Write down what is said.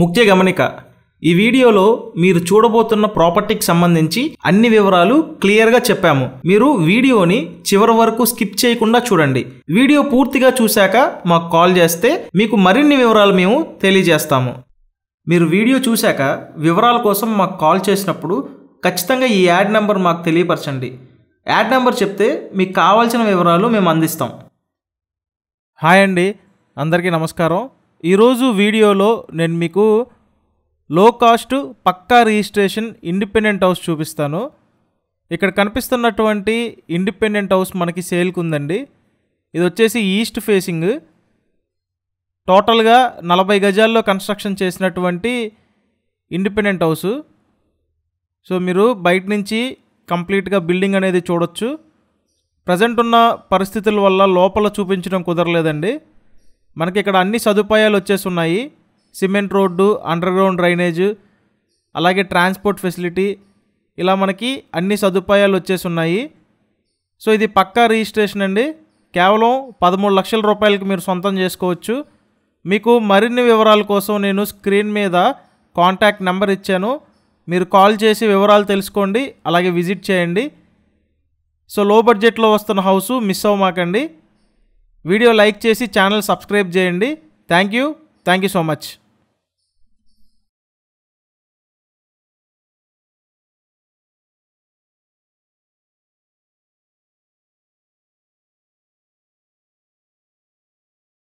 ముఖ్య గమనిక ఈ వీడియోలో మీరు చూడబోతున్న ప్రాపర్టీకి సంబంధించి అన్ని వివరాలు క్లియర్గా చెప్పాము మీరు వీడియోని చివరి వరకు స్కిప్ చేయకుండా చూడండి వీడియో పూర్తిగా చూశాక మాకు కాల్ చేస్తే మీకు మరిన్ని వివరాలు మేము తెలియజేస్తాము మీరు వీడియో చూశాక వివరాల కోసం మాకు కాల్ చేసినప్పుడు ఖచ్చితంగా ఈ యాడ్ నెంబర్ మాకు తెలియపరచండి యాడ్ నెంబర్ చెప్తే మీకు కావాల్సిన వివరాలు మేము అందిస్తాం హాయ్ అండి అందరికీ నమస్కారం ఈరోజు వీడియోలో నేను మీకు లో కాస్ట్ పక్కా రిజిస్ట్రేషన్ ఇండిపెండెంట్ హౌస్ చూపిస్తాను ఇక్కడ కనిపిస్తున్నటువంటి ఇండిపెండెంట్ హౌస్ మనకి సేల్కి ఉందండి ఇది వచ్చేసి ఈస్ట్ ఫేసింగ్ టోటల్గా నలభై గజాల్లో కన్స్ట్రక్షన్ చేసినటువంటి ఇండిపెండెంట్ హౌస్ సో మీరు బయట నుంచి కంప్లీట్గా బిల్డింగ్ అనేది చూడొచ్చు ప్రజెంట్ ఉన్న పరిస్థితుల వల్ల లోపల చూపించడం కుదరలేదండి మనకి ఇక్కడ అన్ని సదుపాయాలు వచ్చేసి ఉన్నాయి cement road underground drainage అలాగే ట్రాన్స్పోర్ట్ ఫెసిలిటీ ఇలా మనకి అన్ని సదుపాయాలు వచ్చేసి ఉన్నాయి సో ఇది పక్కా రిజిస్ట్రేషన్ అండి కేవలం పదమూడు లక్షల రూపాయలకి మీరు సొంతం చేసుకోవచ్చు మీకు మరిన్ని వివరాల కోసం నేను స్క్రీన్ మీద కాంటాక్ట్ నెంబర్ ఇచ్చాను మీరు కాల్ చేసి వివరాలు తెలుసుకోండి అలాగే విజిట్ చేయండి సో లో బడ్జెట్లో వస్తున్న హౌసు మిస్ అవ్వమాకండి వీడియో లైక్ చేసి ఛానల్ సబ్స్క్రైబ్ చేయండి thank you thank you so much